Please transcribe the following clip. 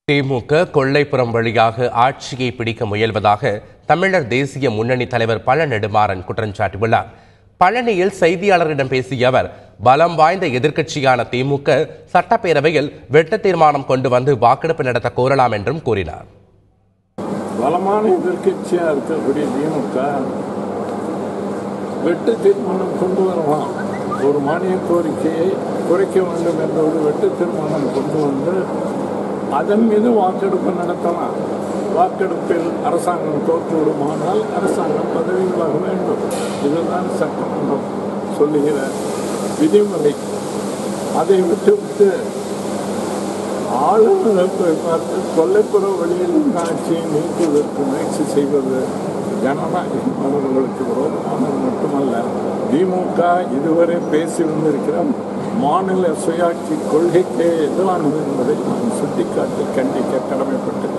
திமுக கொள்ளைப்புறம் வழியாக ஆட்சியை பிடிக்க முயல்வதாக தமிழர் தேசிய முன்னணி தலைவர் பழ நெடுமாறன் குற்றம் சாட்டியுள்ளார் பழனியில் செய்தியாளர்களிடம் பேசிய அவர் பலம் வாய்ந்த எதிர்க்கட்சியான திமுக சட்டப்பேரவையில் வெட்ட தீர்மானம் கொண்டு வந்து வாக்கெடுப்பு நடத்த கோரலாம் என்றும் கூறினார் பலமான எதிர்க்கட்சியா இருக்கக்கூடிய திமுக வெட்டு தீர்மானம் கொண்டு வரலாம் ஒரு மானிய கோரிக்கையை குறைக்க வேண்டும் என்ற ஒரு வெட்டு தீர்மானம் கொண்டு வந்து அதன் மீது வாக்கெடுப்பு நடத்தலாம் வாக்கெடுப்பில் அரசாங்கம் தோற்றுவிடுமானால் அரசாங்கம் பதவி விலக வேண்டும் இதுதான் சட்டமன்றம் சொல்லுகிற விதிமுறை அதை விட்டுவிட்டு ஆளுநரை பார்த்து கொல்லைப்புற வழியில் உள்ள ஆட்சியை நீக்குவதற்கு முயற்சி செய்வது ஜனநாயக அவர்களுக்கு விரோதமானது மட்டுமல்ல திமுக இதுவரை பேசி வந்திருக்கிற மாநில சுயாட்சி கொள்கைக்கே எதிரானது என்பதை நான் சுட்டிக்காட்டி கண்டிக்க கடமைப்பட்டிருக்கிறேன்